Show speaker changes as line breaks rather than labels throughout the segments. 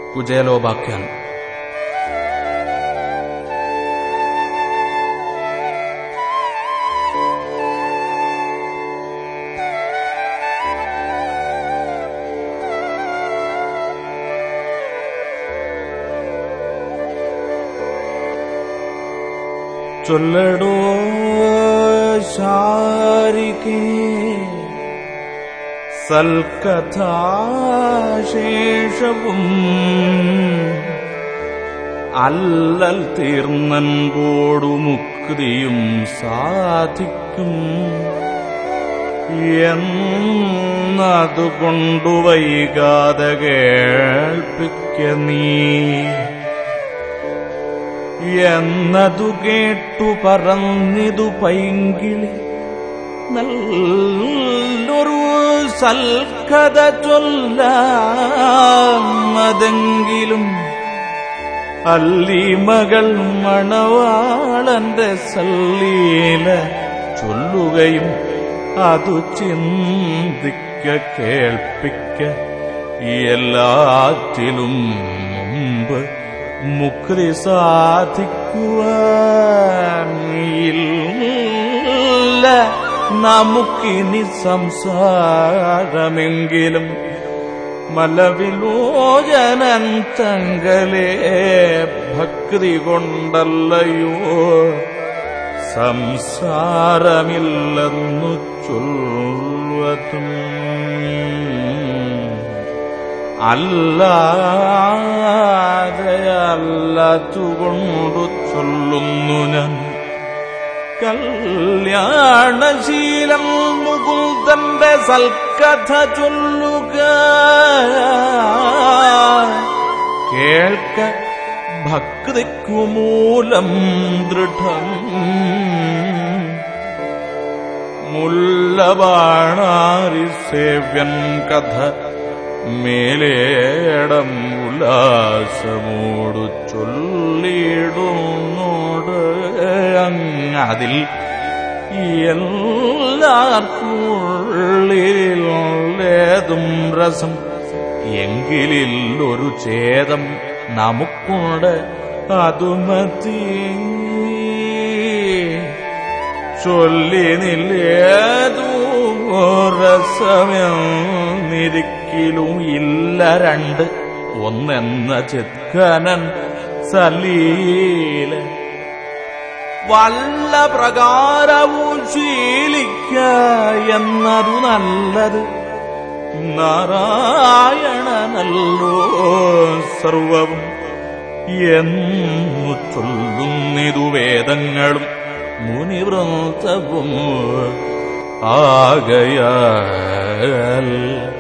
കുചേലോപാഖ്യാൻ
ചൊല്ലടോ ശാരികേ സൽക്കഥാശേഷവും അല്ലൽ തീർന്നൻപോടു മുക്തിയും സാധിക്കും എന്നതുകൊണ്ടു വൈകാതെ കേൾപ്പിക്ക നീ എന്നതു കേട്ടു പറഞ്ഞിതു പൈങ്കിളി നല്ലൊരു സൽക്കഥ ചൊല്ലാമതെങ്കിലും അല്ലി മകൾ മണവാളന്റെ സല്ലീല ചൊല്ലുകയും അതു ചിന്തിക്ക കേൾപ്പിക്ക എല്ലാറ്റിലും മുമ്പ് മുക്തി സാധിക്കുവാൻ ഇല്ല നമുക്കിനി സംസാരമെങ്കിലും മലവിലോചനൻ തങ്കലേ ഭക്തി കൊണ്ടല്ലയോ സംസാരമില്ലെന്നു ചൊല്വതും അല്ലാതെ അല്ലാത്തുകൊണ്ടു ചൊല്ലുന്നു ഞാൻ കല്യാണശീലം മുകുന്ദന്റെ സൽക്കഥ ചൊല്ലുക കേൾക്ക ഭക്തിക്കു മൂലം ദൃഢം മുല്ലബാണാരി സേവ്യൻ കഥ മേലേടം ഉല്ലാസമോടു ചൊല്ലിടുന്നോട് അങ്ങതിൽ എല്ലാർക്കുള്ളിലേതും രസം എങ്കിലിൽ ഒരു ഛേദം നമുക്കുണ്ട് അതുമതി ചൊല്ലി നില്ലേതു രസമെന്നിരിക്കലും ഇല്ല രണ്ട് ഒന്നെന്ന ചിത്കനൻ സലീല വല്ല പ്രകാരവും ശീലിക്ക എന്നതു നല്ലത് നാരായണനല്ലോ സർവവും എന്നു ചൊല്ലുന്നിതു വേദങ്ങളും മുനിവൃത്തവും ആകയാൽ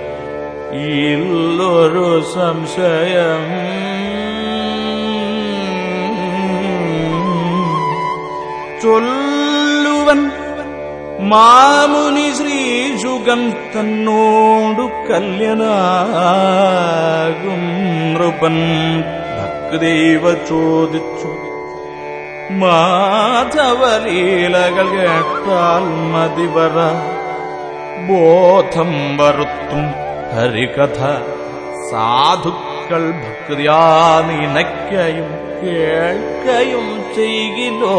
ഇല്ലൊരു സംശയം ചൊല്ലുവൻ മാമുനി ശ്രീശുഗം തന്നോടു കല്യനാകും നൃപൻ ഭക്തൈവ ചോദിച്ചു മാധവലീലകൾ കേട്ടാൽ മതിവറ ബോധം വരുത്തും ഹരികഥ സാധുക്കൾ ഭക്തിയാ നിനയ്ക്കയും കേൾക്കയും ചെയ്കിലോ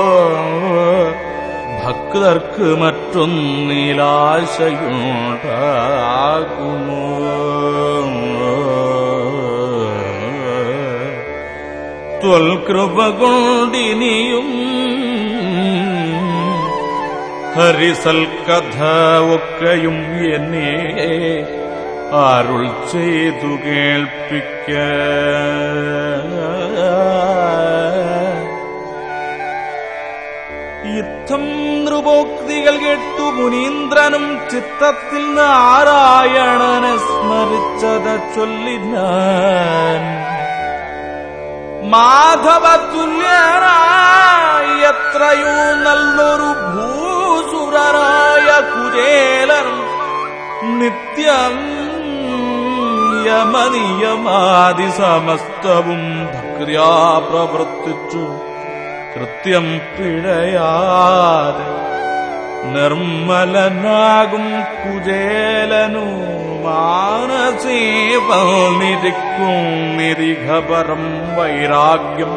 ഭക്തർക്ക് മറ്റൊന്നിലാശയുണ്ടാകുമോ ത്വൽകൃപ കൊണ്ടിനിയും ഹരിസൽക്കഥ ഒക്കെയും എന്നെ അരുൾ ചെയ്തു കേൾപ്പിക്ക യുദ്ധം നൃപോക്തികൾ കേട്ടു മുനീന്ദ്രനും ചിത്തത്തിൽ നാരായണനെ സ്മരിച്ചത ചൊല്ലിനാൻ മാധവ തുല്യനായി എത്രയോ നല്ലൊരു ഭൂസുരനായ കുചേലനും നിത്യം യമനിയമാതി സമസ്തവും ഭക്തിയാ പ്രവർത്തിച്ചു കൃത്യം പിഴയാതെ നിർമ്മലനാകും കുചേലനു മാനസേ പന്നിരിക്കും നിരിഘപരം വൈരാഗ്യം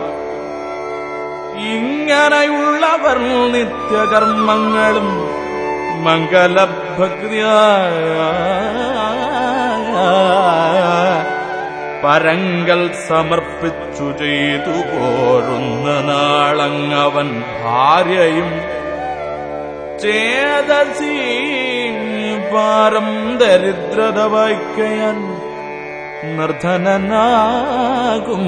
ഇങ്ങനെയുള്ളവർ നിത്യകർമ്മങ്ങളും മംഗലഭക്തിയ പരങ്കൽ സമർപ്പിച്ചു ചെയ്തു പോരുന്ന നാളങ്ങവൻ ഭാര്യയും ചേതസി പാരം ദരിദ്രത വയ്ക്കയാൻ നിർധനനാകും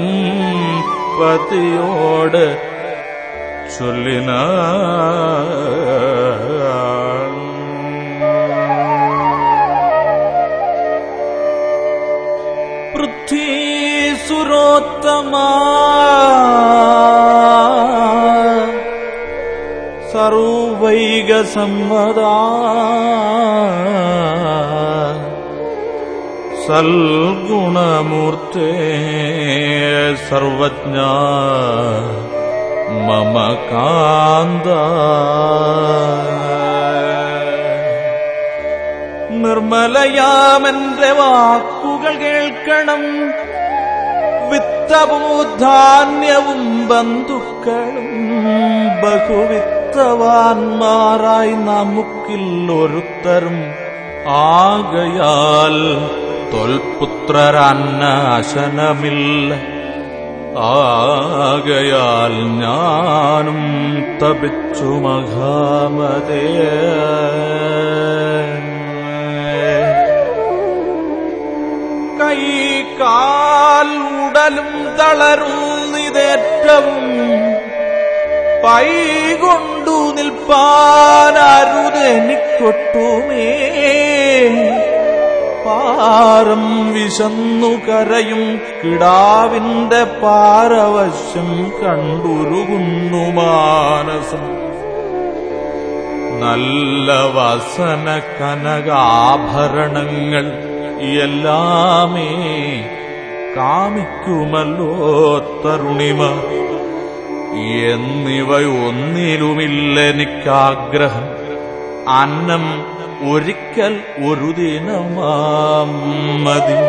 പതിയോട് ചൊല്ലിന പൃഥ്വീസുരോത്തമാ സർവൈകസമ്മതാ സൽഗുണമൂർത്തേ സർവജ്ഞ മമ കാന്ത നിർമ്മലയാമെന്റെ വാക്കുകൾ കേൾക്കണം വിത്തവും ധാന്യവും ബന്ധുക്കളും ബഹുവിത്തവാന്മാരായി നമുക്കിൽ ഒരുത്തരും ആകയാൽ തൊൽപുത്രരന്നാശനമില്ല ആകയാൽ ഞാനും തപിച്ചു മഹാമതേ കൈ കാൽ ഉടലും തളരുന്നിതേറ്റവും പൈകൊണ്ടു നിൽപ്പാനരുതെനിക്കൊട്ടുമേ പാരം വിശന്നു കരയും കിടാവിന്റെ പാരവശ്യം കണ്ടുരുകുന്നു മാനസം നല്ല വസന കനകാഭരണങ്ങൾ എല്ലാമേ കാമിക്കുമല്ലോ തരുണിമ എന്നിവയൊന്നിലുമില്ലെനിക്കാഗ്രഹം അന്നം ഒരിക്കൽ ഒരു ദിനമാം മതി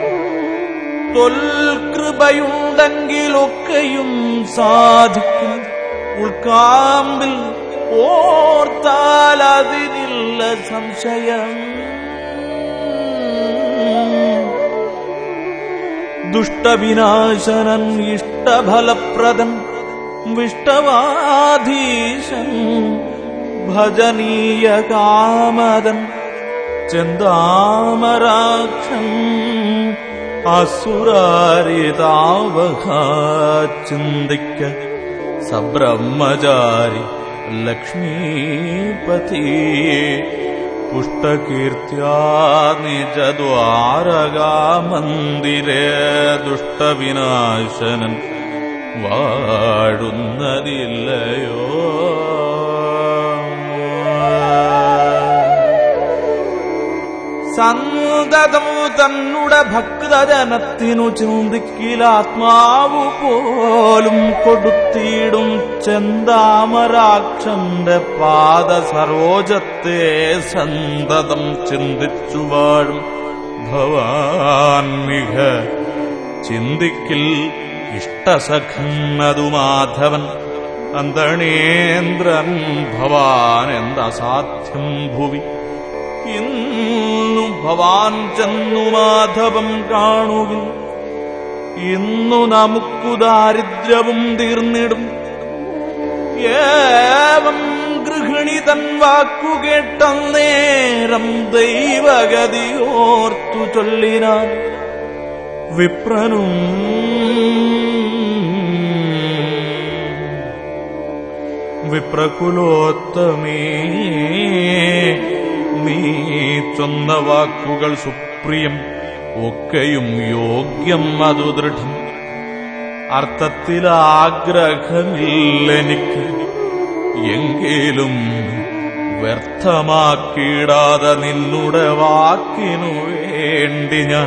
തൊൽകൃപയുണ്ടെങ്കിലൊക്കെയും സാധിക്കും ഉൾക്കാമ്പിൽ ഓർത്താൽ അതിനില്ല സംശയം ദുഷ്ടവിനാശനൻ ഇഷ്ടഫലപ്രദൻ വിഷ്ടവാധീശൻ ഭജനീയ കാമദൻ ചെന്താമരാക്ഷൻ അസുരാരിതാവഹ ചിന്തിക്ക സബ്രഹ്മചാരി ലക്ഷ്മീപതി പുഷ്ടകീർത്തിയാ നിജദ്വാരകാമന്ദിരേ ദുഷ്ടവിനാശനൻ വാഴുന്നതില്ലയോ സന്തതം തന്നുടെ ഭക്തജനത്തിനു ചിന്തിക്കിലാത്മാവു പോലും കൊടുത്തിടും ചെന്താമരാക്ഷന്റെ പാദ സരോജത്തെ സന്തതം ചിന്തിച്ചു വാഴും ഭവാൻ മിക ചിന്തിക്കിൽ ഇഷ്ടസഖന്നതു മാധവൻ അന്തണേന്ദ്രൻ ഭവാൻ എന്തസാധ്യം ഭുവി ഇന്നു ഭവാൻ ചെന്നു മാധവം കാണുകിൽ ഇന്നു നമുക്കു ദാരിദ്ര്യവും തീർന്നിടും ഏവം ഗൃഹിണി തൻ വാക്കു കേട്ടന്നേരം ദൈവഗതിയോർത്തു ചൊല്ലിനാൻ വിപ്രനും വിപ്രകുലോത്തമേ നീ ചൊന്ന വാക്കുകൾ സുപ്രിയം ഒക്കെയും യോഗ്യം അതു ദൃഢം അർത്ഥത്തിൽ ആഗ്രഹമില്ലെനിക്ക് എങ്കിലും വ്യർത്ഥമാക്കിയിടാതെ നിന്നുടെ വാക്കിനു വേണ്ടി ഞാൻ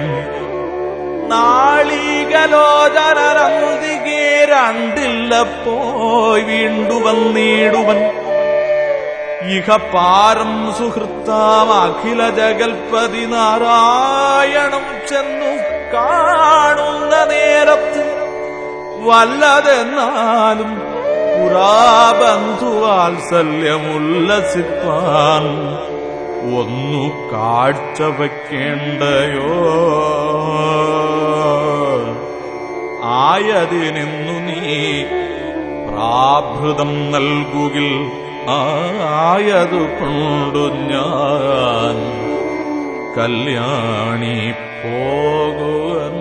നാളികലോചനരന്തികെ രണ്ടില്ല പോയി വീണ്ടു വന്നിടുവൻ ഇഹ പാരം സുഹൃത്താം അഖില ജഗൽപതി നാരായണം ചെന്നു കാണുന്ന നേരത്ത് വല്ലതെന്നാലും പുരാബന്ധുവാത്സല്യമുല്ലസിപ്പാൻ ഒന്നു കാഴ്ച വയ്ക്കേണ്ടയോ ആയതിനെന്നു നീ പ്രാഭൃതം നൽകുകിൽ ആയതു കൊണ്ടു ഞാൻ കല്യാണി പോകുവൻ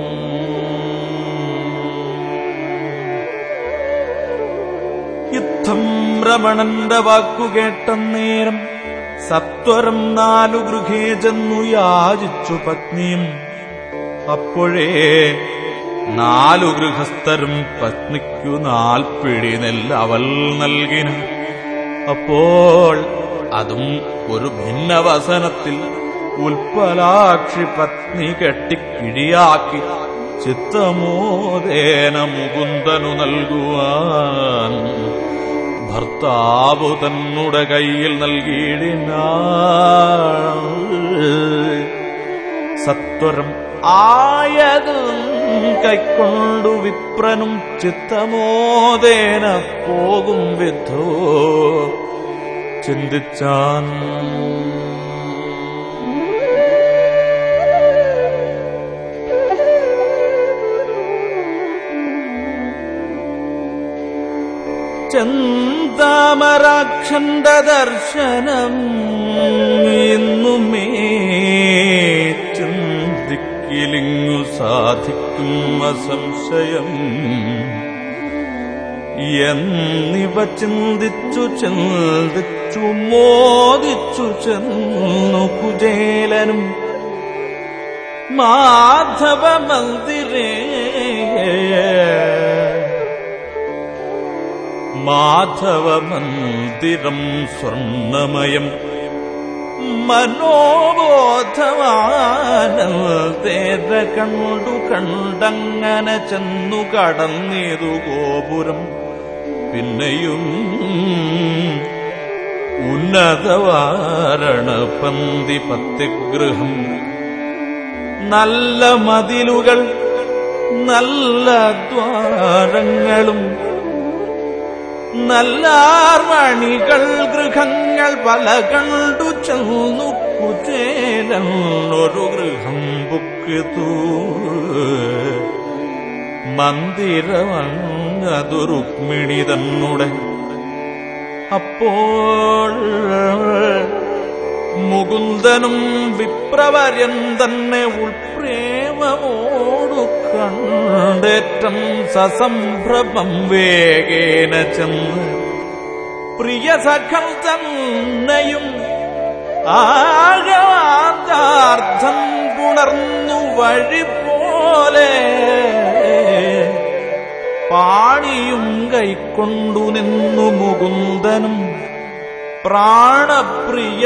യുദ്ധം രമണന്റെ വാക്കുകേട്ട നേരം സത്വരം നാലു ഗൃഹേ ചെന്നു യാചിച്ചു പത്നിയും അപ്പോഴേ നാലു ഗൃഹസ്ഥരും പത്നിക്കു നാൽപ്പിടി നെല്ല് അവൽ നൽകിന അപ്പോൾ അതും ഒരു ഭിന്നവസനത്തിൽ ഉൽപ്പലാക്ഷി പത്നി കെട്ടിക്കിഴിയാക്കി ചിത്തമോദേന മുകുന്ദനു നൽകുവാൻ ഭർത്താവു തന്നുടെ കയ്യിൽ നൽകിയിടിന സത്വരം ആയതും കൈക്കൊണ്ടു വിപ്രനും ചിത്തമോദേന പോകും വിധോ ചിന്തിച്ചാൻ ചെന്താമരാക്ഷന്റെ ദർശനം ഇന്നുമേ ചിന്തിക്കിലിങ്ങു സാധിക്കും അസംശയം എന്നിവ ചിന്തിച്ചു ചിന്തിച്ചു മോദിച്ചു ചെന്നു കുചേലനും മാധവ മന്ദിരേ മാധവ മന്ദിരം സ്വർണമയം മനോബോധമാനേര കണ്ടു കണ്ടങ്ങനെ ചെന്നു കടന്നിതു ഗോപുരം പിന്നെയും ഉന്നതവാരണ പന്തി പത്തിഗൃഹം നല്ല മതിലുകൾ നല്ല ദ്വാരങ്ങളും നല്ലാർമണികൾ ഗൃഹങ്ങൾ പല കണ്ടു ചെന്നു കുചേലൻ ഒരു ഗൃഹം ബുക്കിതു മന്ദിരമങ്ങതു രുക്മിണി തന്നുടെ അപ്പോൾ മുകുന്ദനും വിപ്രവര്യൻ തന്നെ ഉൾപ്രേമമോടു കണ്ടേറ്റം സസംഭ്രമം വേഗേന ചെന്ന് പ്രിയ സഖം തന്നെയും ആഴാന്താർത്ഥം പുണർന്നു വഴി പോലെ പാണിയും കൈക്കൊണ്ടു നിന്നു മുകുന്ദനും പ്രാണപ്രിയ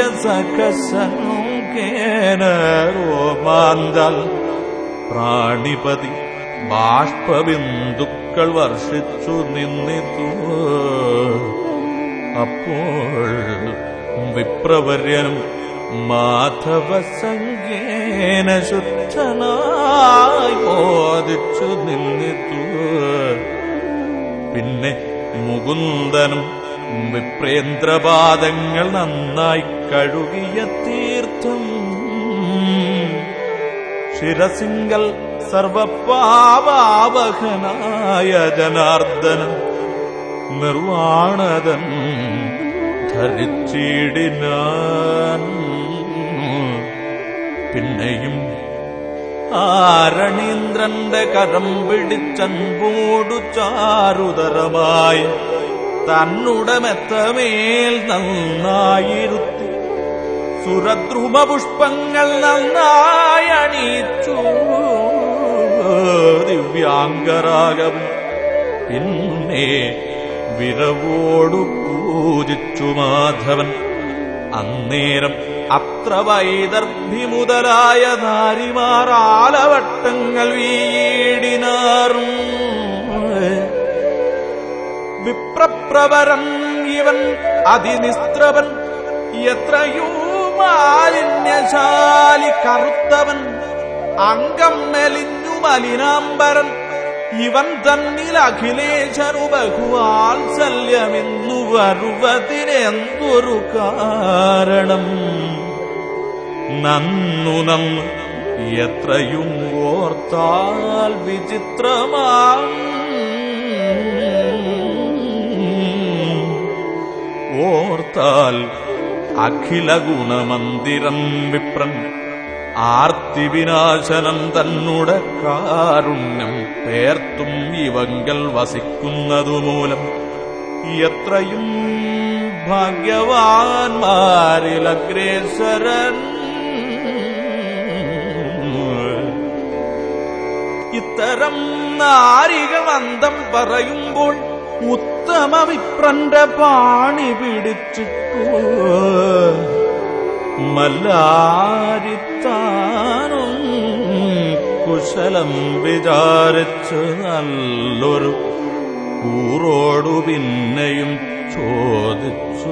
സഖസംഖേന രോമാന്താൽ പ്രാണിപതി ബാഷ്പബിന്ദുക്കൾ വർഷിച്ചു നിന്നിതു അപ്പോൾ വിപ്രവര്യനും മാധവ സംഗേന ശുദ്ധനായി മോദിച്ചു നിന്നിതു പിന്നെ മുകുന്ദനും വിപ്രേന്ദ്രപാദങ്ങൾ നന്നായി കഴുകിയ തീർത്ഥം ശിരസിങ്കൽ സർവപാവാവഹനായ ജനാർദ്ദനൻ നിർവാണതൻ ധരിച്ചിടിനാൻ പിന്നെയും ആരണീന്ദ്രന്റെ കരം പിടിച്ചൻപോടു ചാരുതരമായ തന്നുടെ മെത്തമേൽ നന്നായിരുത്തി സുരദ്രുമ പുഷ്പങ്ങൾ നന്നായി അണിയിച്ചു ദിവ്യാംഗരാഗവും പിന്നെ വിരവോടു പൂജിച്ചു മാധവൻ അന്നേരം അത്ര വൈദർഭി മുതലായ നാരിമാർ ആലവട്ടങ്ങൾ വീടിനാറും വിപ്രപ്രവരം ഇവൻ അതിനിസ്ത്രവൻ എത്രയോ മാലിന്യശാലി കറുത്തവൻ അംഗം മെലിഞ്ഞു മലിനാംബരൻ ഇവൻ തന്നിൽ അഖിലേശനു ബഹുവാത്സല്യമെന്നു വരുവതിനെന്തൊരു കാരണം നന്നു നന്നു എത്രയും ഓർത്താൽ വിചിത്രമാം ഓർത്താൽ അഖില ഗുണമന്ദിരം വിപ്രൻ ആർത്തി വിനാശനം തന്നുടെ കാരുണ്യം പേർത്തും ഇവങ്കൽ വസിക്കുന്നതുമൂലം എത്രയും ഭാഗ്യവാന്മാരിലഗ്രേശ്വരൻ ഇത്തരം നാരികമന്തം പറയുമ്പോൾ ഉത്തമ വിപ്രന്റെ പാണി പിടിച്ചിട്ടു മല്ലാരിത്താനും കുശലം വിചാരിച്ച് നല്ലൊരു കൂറോടു പിന്നെയും ചോദിച്ചു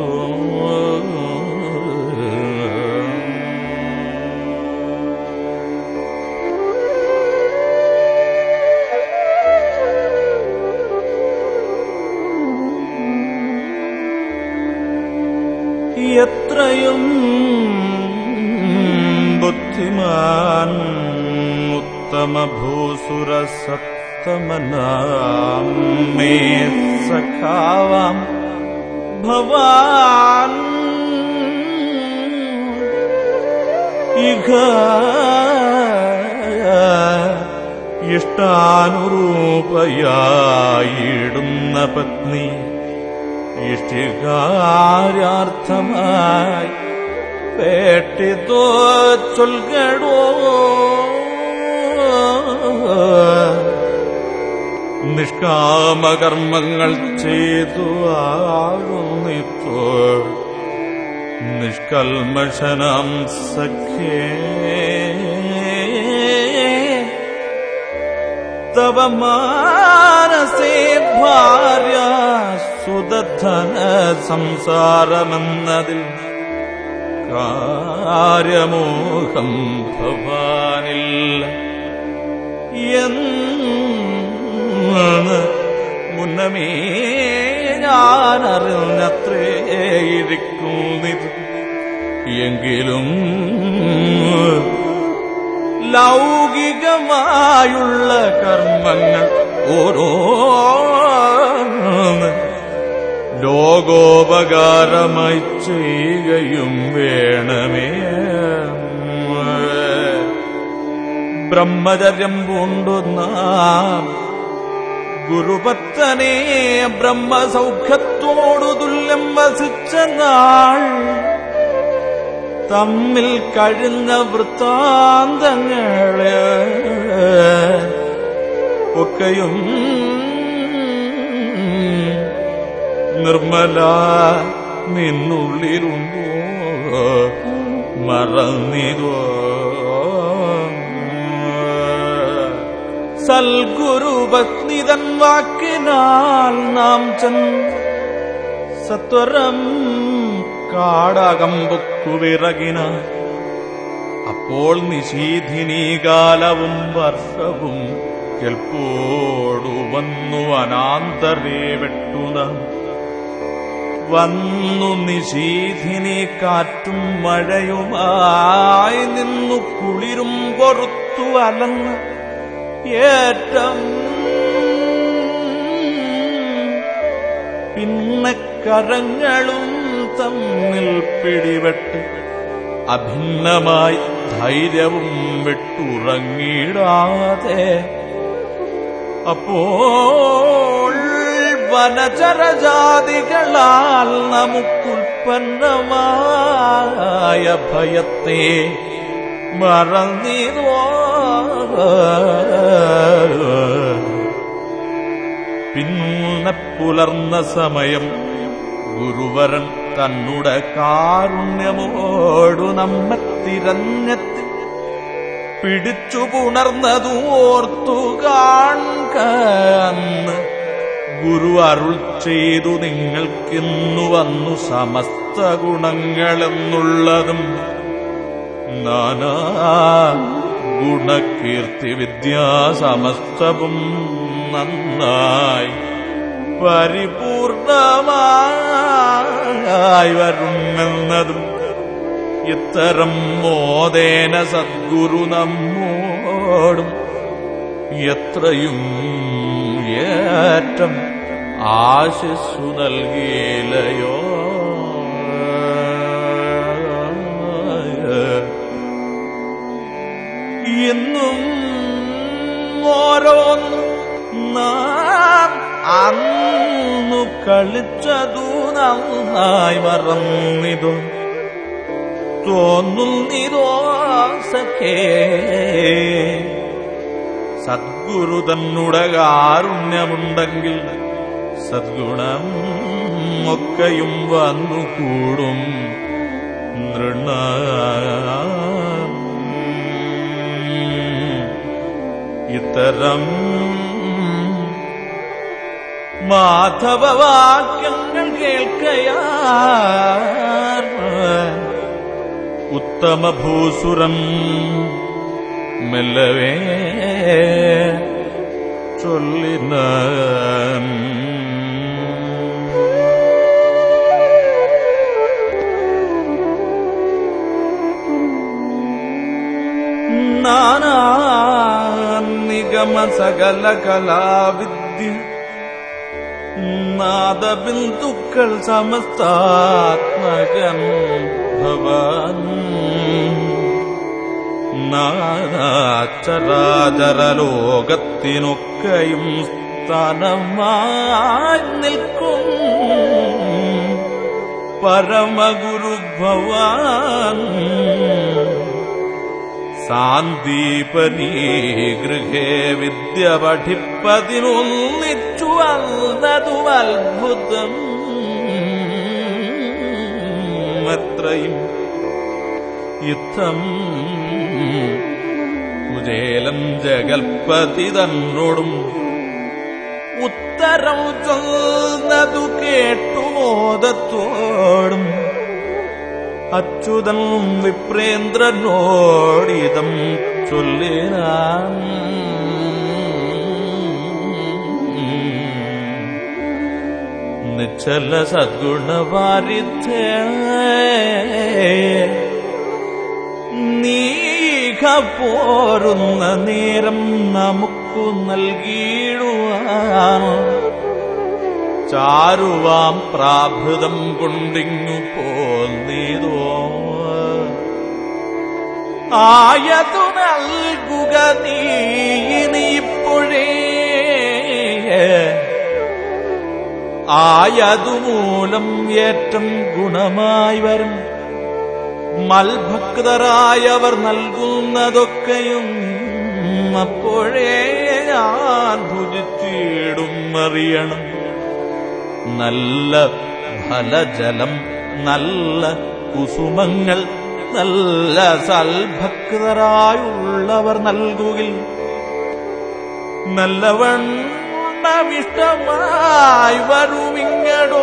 എത്രയും ബുദ്ധിമാൻ ഉത്തമ ഭൂസുര സത്തമനാം മേ സഖാവാം ഭവാൻ ഇഹ ഇഷ്ടാനുരൂപയായിടുന്ന പത്നി ഇഷ്ടികാര്യാർത്ഥമായി പേട്ടിത്തോ ചൊൽകടോ നിഷ്കാമകർമ്മങ്ങൾ ചെയ്തു ആഴുന്നിത്തോ നിഷ്കൽമഷനം സഖ്യേ തവ മാനസേ ഭാര്യ സുധന സംസാരമെന്നതിൽ കാര്യമോഹം ഭവാനില്ല എന്ന് മുന്നമേ ഞാനറിഞ്ഞത്രേ ഇരിക്കുന്നിത് എങ്കിലും ലൗകികമായുള്ള കർമ്മങ്ങൾ ഓരോ ലോകോപകാരമായി ചെയ്യുകയും വേണമേ ബ്രഹ്മചര്യം പൂണ്ടു നാം ഗുരുപത്തനെ ബ്രഹ്മസൗഖ്യത്തോടു തുല്യം വസിച്ച നാൾ തമ്മിൽ കഴിഞ്ഞ വൃത്താന്തങ്ങളെ ഒക്കെയും നിർമ്മല നിന്നുള്ളിലുണ്ടോ മറന്നിതോ സൽഗുരു ഭക്തിതൻ വാക്കിനാൽ നാം ചൻ സത്വരം കാടകമ്പുക്കു വിറകിന അപ്പോൾ നിശീധിനി കാലവും വർഷവും കെൽപ്പോടു വന്നു അനാന്തരേ വെട്ടുന വന്നു നിശീധിനി കാറ്റും മഴയുമായി നിന്നു കുളിരും പൊറുത്തു അലങ്ങ് ഏറ്റം പിന്നെ കരങ്ങളും തമ്മിൽ പിടിപെട്ട് അഭിന്നമായി ധൈര്യവും വിട്ടുറങ്ങിടാതെ അപ്പോൾ വനചരജാതികളാൽ നമുക്കുൽപ്പന്നമായ ഭയത്തെ മറന്നിരോ പിന്നെ പുലർന്ന സമയം ഗുരുവരൻ തന്നുടെ കാരുണ്യമോടു നമ്മെ തിരഞ്ഞെത്തി പിടിച്ചു പുണർന്നതു ഓർത്തു കാൺക അന്ന് ഗുരു അരുൾ ചെയ്തു നിങ്ങൾക്കിന്നു വന്നു സമസ്ത ഗുണങ്ങളെന്നുള്ളതും നാനാ ഗുണകീർത്തി വിദ്യാസമസ്തവും നന്നായി പരിപൂർണമായി വരുമെന്നതും ഇത്തരം മോദേന സദ്ഗുരു നമ്മോടും എത്രയും ഏറ്റം ആശിസ്സു നൽകിയില്ലയോ എന്നും ഓരോന്നും നാം അന്നു കളിച്ചതു നന്നായി മറന്നിതോ തോന്നുന്നിതോ സഖേ സദ്ഗുരു തന്നുടെ കാരുണ്യമുണ്ടെങ്കിൽ സദ്ഗുണം ഒക്കെയും വന്നുകൂടും നൃണ ഇത്തരം മാധവവാക്യങ്ങൾ കേൾക്കയാ ഉത്തമഭൂസുരം മെല്ലവേ ചൊല്ലിന നാനാ നിഗമ സകല കലാവിദ്യ നാദബിന്ദുക്കൾ സമസ്താത്മകൻ ഭവൻ നാദാചരാചരലോകത്തിനൊക്കെയും സ്ഥാനമായി നിൽക്കും പരമഗുരു ഭവാൻ സാന്ദീപനീ ഗൃഹേ വിദ്യ പഠിപ്പതിനൊന്നിച്ചു വന്നതു അത്ഭുതം അത്രയും യുദ്ധം കുചേലം ജഗൽപതി തന്നോടും ഉത്തരം ചൊന്നതു കേട്ടു മോദത്തോടും അച്യുതൻ വിപ്രേന്ദ്രനോടിതം ചൊല്ലിനാൻ നിശ്ചല സദ്ഗുണവാരിദ്ധ നീക പോരുന്ന നേരം നമുക്കു നൽകിയിടുവാൻ ചാരുവാം പ്രാഭൃതം കൊണ്ടിങ്ങു പോന്നീതോ ആയതു നൽകുക നീ ഇപ്പോഴേ ആയതുമൂലം ഏറ്റം ഗുണമായി വരും മൽഭക്തരായവർ നൽകുന്നതൊക്കെയും അപ്പോഴേ ഞാൻ ഭുജിച്ചിടും അറിയണം നല്ല ഫലജലം നല്ല കുസുമങ്ങൾ നല്ല സൽഭക്തരായുള്ളവർ നൽകുകിൽ നല്ലവണ്ണമിഷ്ടമായി വരുമിങ്ങടോ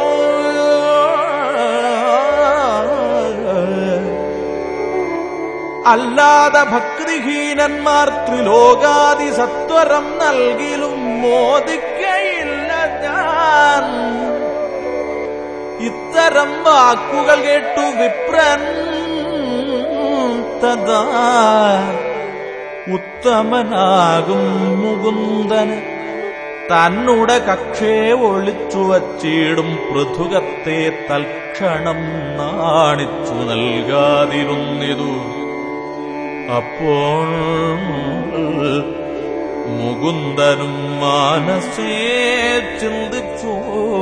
അല്ലാതെ ഭക്തിഹീനന്മാർ ത്രിലോകാദി സത്വരം നൽകിലും മോദിക്കയില്ല ഞാൻ ഇത്തരം വാക്കുകൾ കേട്ടു വിപ്രൻ തഥാ ഉത്തമനാകും മുകുന്ദന് തന്നുടെ കക്ഷേ ഒളിച്ചു വച്ചിടും പൃഥുകത്തെ തൽക്ഷണം നാണിച്ചു നൽകാതിരുന്നിതു അപ്പോൾ മുകുന്ദനും മാനസേ ചിന്തിച്ചു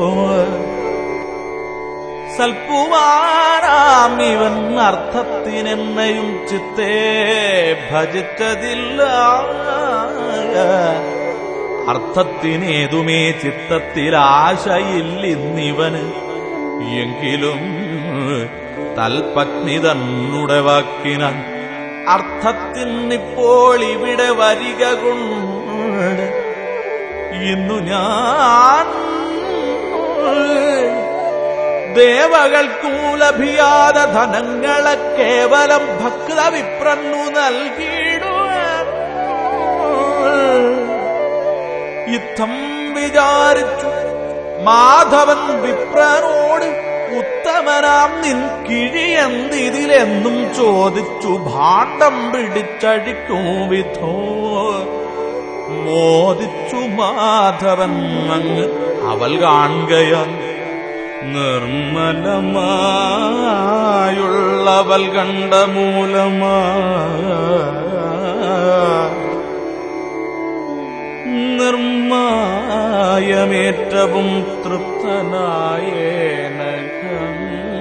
സൽപ്പുമാരാം ഇവൻ അർത്ഥത്തിനെന്നെയും ചിത്തേ ഭജിച്ചതില്ല അർത്ഥത്തിനേതുമേ ചിത്തത്തിൽ ആശയില്ലിന്നിവന് എങ്കിലും തൽപത്നി തന്നുടെ വാക്കിനാൽ അർത്ഥത്തിനിപ്പോൾ ഇവിടെ വരിക കൊണ്ട് ഇന്നു ഞാൻ ദേവകൾക്കു ലഭിയാതെ ധനങ്ങളെ കേവലം ഭക്ത വിപ്രന്നു നൽകിയിടുവാൻ യുദ്ധം വിചാരിച്ചു മാധവൻ വിപ്രനോട് ഉത്തമനാം നിൻ കിഴിയെന്തിതിലെന്നും ചോദിച്ചു ഭാണ്ഡം പിടിച്ചഴിക്കും വിധോ മോദിച്ചു മാധവൻ അങ്ങ് അവൾ കാണുകയാൽ നിർമ്മലമായുള്ളവൾ കണ്ട മൂലമാ നിർമായമേറ്റവും തൃപ്തനായേനകം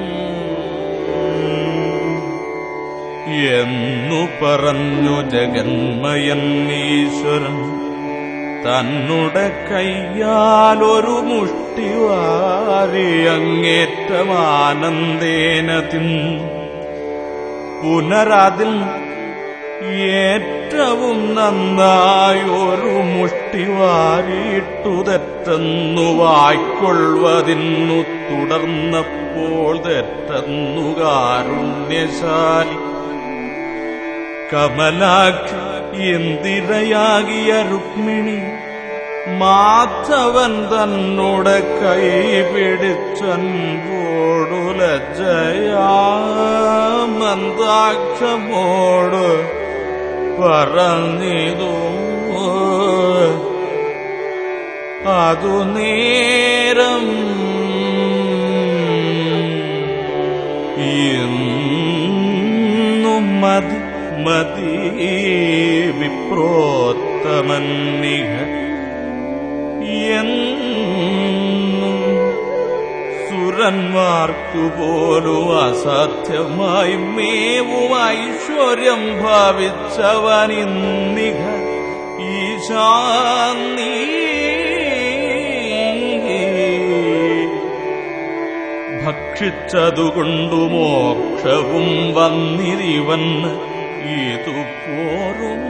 എന്നു പറഞ്ഞു ജഗന്മയൻ ഈശ്വരൻ തന്നുടെ കയ്യാലൊരു മുഷ്ടി വാരി അങ്ങേറ്റമാനന്ദേന തിന്നു പുനരതിൽ ഏറ്റവും നന്നായൊരു മുഷ്ടി വാരിയിട്ടു തെറ്റെന്നു വായ്ക്കൊള്ളുവതിന്നു തുടർന്നപ്പോൾ തെറ്റെന്നു കാരുണ്യശാലി കമലാക്ഷ എന്തിരയാകിയ രുക്മിണി മാധവൻ തന്നോട് കൈ പിടിച്ചൻപോടു ലജ്ജയാമന്താക്ഷമോട് പറഞ്ഞിതു അതു നേരം ഇന്നും മതി മതി വിപ്രോത്തമന്നിഹ എന്നും സുരന്മാർക്കു പോലും അസാധ്യമായി മേവും ഐശ്വര്യം ഭാവിച്ചവനിന്നിഹ ഈശാന്നി ഭക്ഷിച്ചതുകൊണ്ടു മോക്ഷവും വന്നിരിവൻ ഇതു പോരും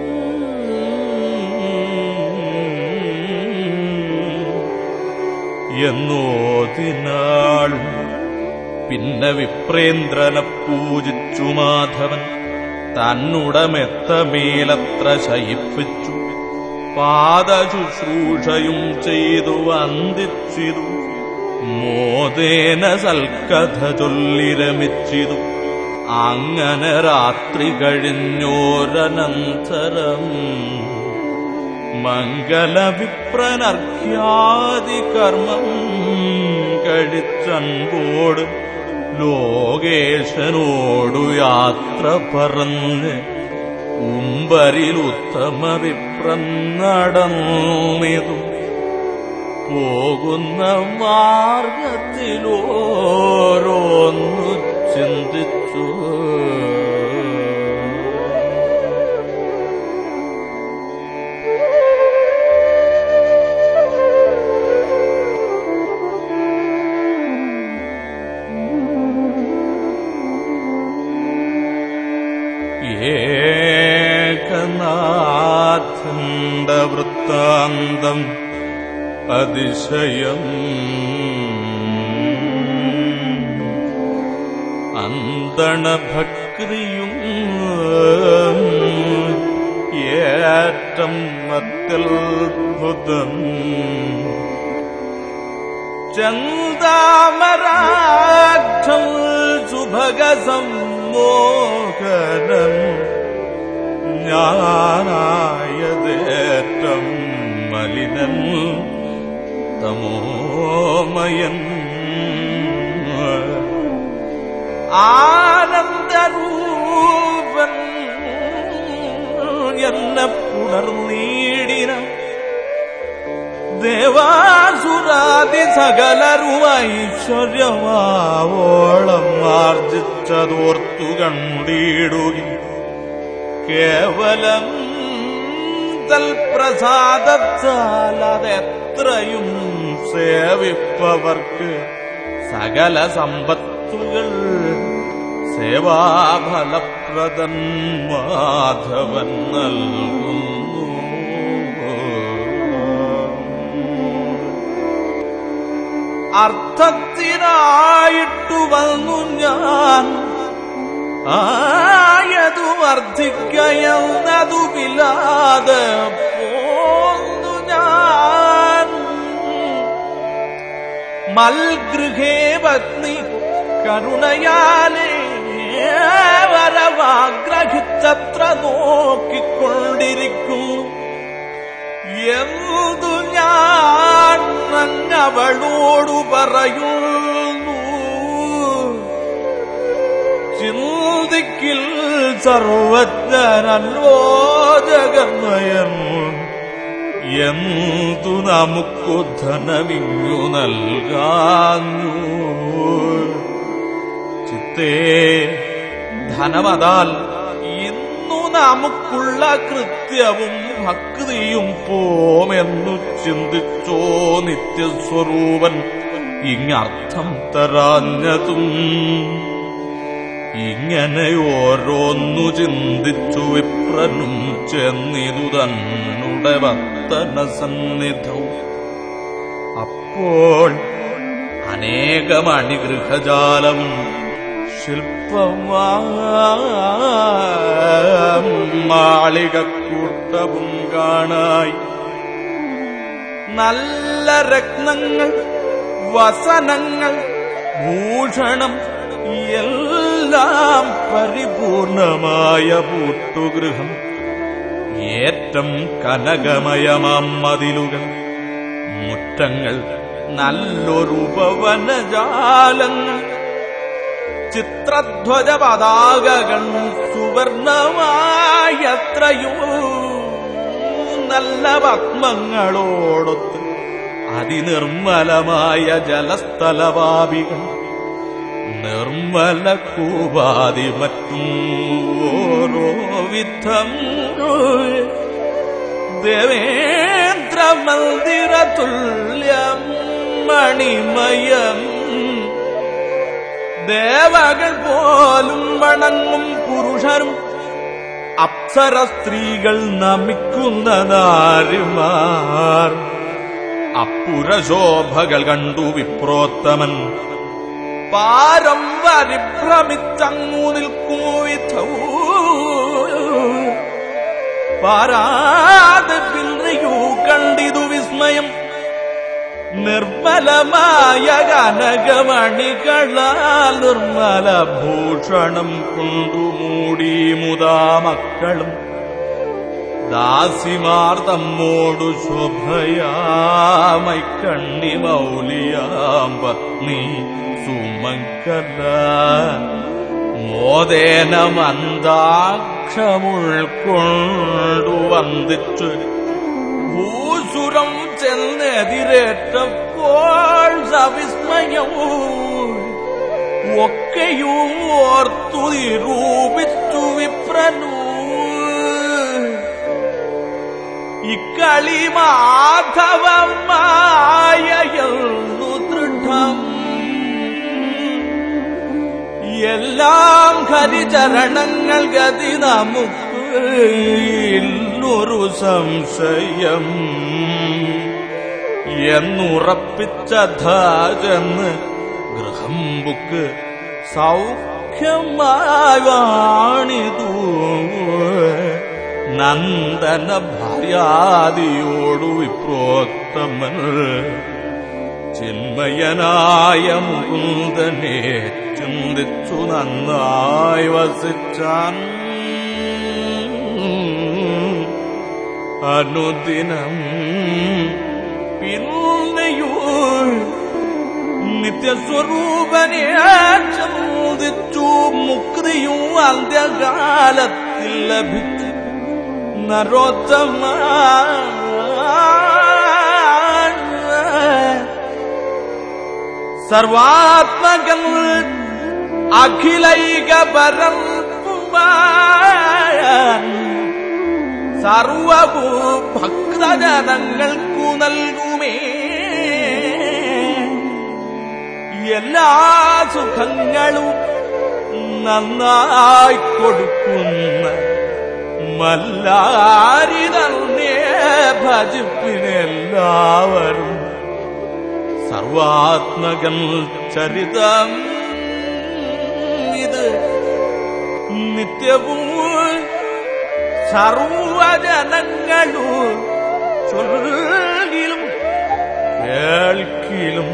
എന്നോതിനാൾ പിന്നെ വിപ്രേന്ദ്രനെ പൂജിച്ചു മാധവൻ തന്നുടമെത്തമേലത്ര ശയിപ്പിച്ചു പാദശുശ്രൂഷയും ചെയ്തു വന്ദിച്ചിതു മോദേന സൽക്കഥ ചൊല്ലി രമിച്ചിതു അങ്ങനെ രാത്രി കഴിഞ്ഞോരനന്തരം മംഗലവിപ്രനർഘ്യാദി കർമ്മം കഴിച്ചൻപോട് ലോകേശനോടു യാത്ര പറഞ്ഞ് ഉമ്പരിലുത്തമ വിപ്രന്നടന്നിതു പോകുന്ന മാർഗത്തിലോരോന്നു ചിന്തിച്ചു ഏകനാഥന്ത വൃത്താന്തം അതിശയം അന്തണഭക്തിയും ഏറ്റം അത്യത്ഭുതം ചന്താമരാക്ഷം സുഭഗസമ്മോഹനം ഞാനായതേറ്റം മലിനൻ തമോമയൻ ആനന്ദരൂപൻ എന്നെ പുണർനീടിന ദേവാസുരാതി സകലരും ഐശ്വര്യമാവോളം ആർജിച്ചതോർത്തു കണ്ടിടുകയും കേവലം തൽപ്രസാദത്താൽ അതെത്രയും സേവിപ്പവർക്ക് സകല സമ്പത്തുകൾ സേവാഫലപ്രദൻ മാധവൻ നൽകുന്നു എന്തിനായിട്ടു വന്നു ഞാൻ ആയതു വർദ്ധിക്കയെന്നതുമില്ലാതെ പോന്നു ഞാൻ മൽഗൃഹേ പത്നി കരുണയാലേ വരവാഗ്രഹിച്ചത്ര നോക്കിക്കൊണ്ടിരിക്കും എന്തു ഞാൻ അവളോടു പറയുന്നു ചിന്തിക്കിൽ സർവജ്ഞനല്ലോ ജഗന്മയൻ എന്തു നമുക്കു ധനമിങ്ങു നൽകാഞ്ഞു ചിത്തേ ധനമതാൽ ഇന്നു നമുക്കുള്ള കൃത്യവും ഭക്തിയും പോമെന്നു ചിന്തിച്ചോ നിത്യസ്വരൂപൻ ഇങ്ങർത്ഥം തരാഞ്ഞതും ഇങ്ങനെ ഓരോന്നു ചിന്തിച്ചു വിപ്രനും ചെന്നിതു തന്നുടെ വർത്തന സന്നിധവും അപ്പോൾ അനേകമണിഗൃഹജാലവും ശില്പമാളികക്കൂട്ടവും കാണായി നല്ല രത്നങ്ങൾ വസനങ്ങൾ ഭൂഷണം എല്ലാം പരിപൂർണമായ പൂട്ടുഗൃഹം ഏറ്റം കനകമയമാം മതിലുകൾ മുറ്റങ്ങൾ നല്ലൊരു ഭവനജാലങ്ങൾ ചിത്രധ്വജ പതാകകൾ സുവർണമായത്രയോ നല്ല പത്മങ്ങളോടൊത്ത് അതിനിർമ്മലമായ ജലസ്ഥലവാപികൾ നിർമ്മല കൂപാതി മറ്റും ഓരോ വിധം ദേവേന്ദ്ര മന്ദിര തുല്യം മണിമയം ദേവകൾ പോലും വണങ്ങും പുരുഷരും അപ്സര സ്ത്രീകൾ നമിക്കുന്ന നാരിമാർ അപ്പുരശോഭകൾ കണ്ടു വിപ്രോത്തമൻ പാരം പരിഭ്രമിച്ചങ്ങു നിൽക്കൂ വിധവും പാരാതെ പിന്നയൂ കണ്ടിതു വിസ്മയം നിർമ്മലമായ കനകമണികളാൽ നിർമ്മല ഭൂഷണം കൊണ്ടു മൂടി മുതാ മക്കളും ദാസിമാർ തമ്മോടു ശോഭയാമൈ കണ്ണി മൗലിയാം പത്നി സുമങ്കല മോദേന മന്ദാക്ഷമുൾക്കൊണ്ടു വന്ദിച്ചു ഭൂസുരം ചെന്നെതിരേറ്റപ്പോൾ സവിസ്മയവും ഒക്കെയും ഓർത്തു നിരൂപിച്ചു വിപ്രനു ഇക്കളി മാധവമായു ദൃഢം എല്ലാം ഹരിചരണങ്ങൾ ഗതി നമുക്ക് ഇല്ലൊരു സംശയം എന്നുറപ്പിച്ച ധാജെന്ന് ഗൃഹം ബുക്ക് സൗഖ്യമായി വാണിതു നന്ദന ഭാര്യാദിയോടു വിപ്രോത്തമൻ ചിന്മയനായ മുകുന്ദനെ ചിന്തിച്ചു നന്നായി വസിച്ചാൻ അനുദിനം പിന്നെയോ നിത്യസ്വരൂപനെ ചിന്തിച്ചു മുക്തിയും അന്ത്യകാലത്തിൽ ലഭിച്ചു നരോത്തമ സർവാത്മകൻ അഖിലൈക പരം സർവഭൂ ഭക്തജനങ്ങൾക്കു നൽകുമേ എല്ലാ സുഖങ്ങളും നന്നായി കൊടുക്കുന്ന മല്ലാരി തന്നെ ഭജിപ്പിനെല്ലാവരും സർവാത്മകൻ ചരിതം ഇത് നിത്യവും സർവജനങ്ങളും ചൊല്ലിലും കേൾക്കിലും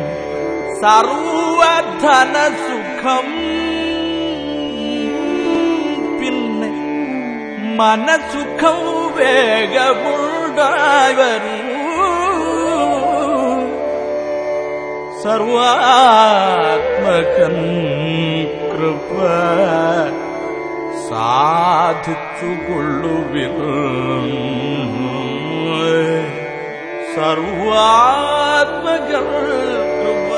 സർവധനസുഖം പിന്നെ മനസുഖം വേഗമുണ്ടായി വരൂ സർവാത്മകൻ കൃപ സാധിച്ചുകൊള്ളുവിൽ സർവാത്മകൻ കൃപ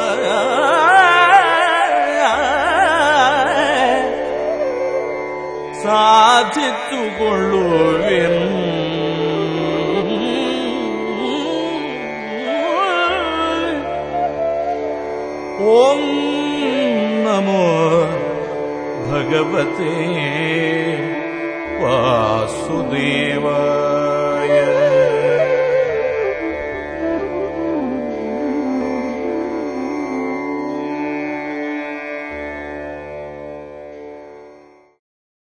സാധിച്ചുകൊള്ളുവിൻ ഓം നമോ ഭഗവതേ വാസുദേവായ